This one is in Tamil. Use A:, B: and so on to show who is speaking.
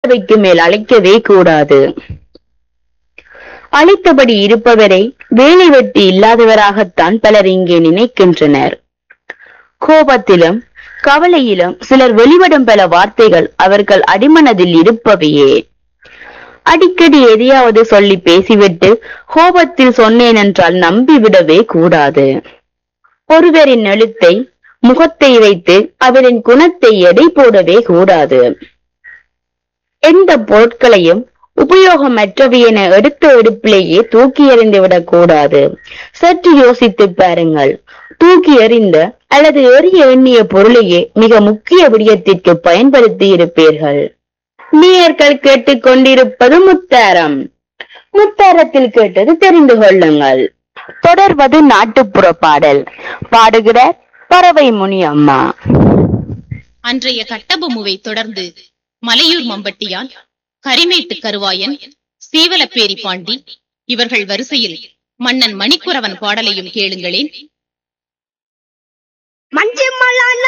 A: தேவைக்கு மேல் அழைக்கவே கூடாது அழைத்தபடி இருப்பவரை வேலை வெட்டி இல்லாதவராகத்தான் பலர் இங்கே நினைக்கின்றனர் கோபத்திலும் கவலையிலும் சிலர் வெளிவிடும் பல வார்த்தைகள் அவர்கள் அடிமனதில் இருப்பவையே அடிக்கடி எதையாவது சொல்லி பேசிவிட்டு கோபத்தில் சொன்னேன் என்றால் நம்பிவிடவே கூடாது ஒருவரின் எழுத்தை முகத்தை வைத்து அவரின் குணத்தை எடை போடவே கூடாது எந்த பொருட்களையும் உபயோகமற்றவை என எடுத்த எடுப்பிலேயே தூக்கி எறிந்து விடக் கூடாது சற்று யோசித்து பாருங்கள் தூக்கி எறிந்த அல்லது எறிய எண்ணிய பொருளையே மிக முக்கிய விடயத்திற்கு பயன்படுத்தி இருப்பீர்கள் நீயர்கள் கேட்டுக்கொண்டிருப்பது முத்தாரம் முத்தாரத்தில் கேட்டது தெரிந்து கொள்ளுங்கள் தொடர்வது நாட்டுப்புற பாடல் பாடுகிறார் பறவை முனி அம்மா
B: அன்றைய கட்டபொம்முவை தொடர்ந்து மலையூர் மம்பட்டியான் கரிமேட்டு கருவாயன் சீவலப்பேரி பாண்டி இவர்கள் வரிசையில் மன்னன் மணிக்குறவன் பாடலையும் கேளுங்களேன்
C: மஞ்சு மலான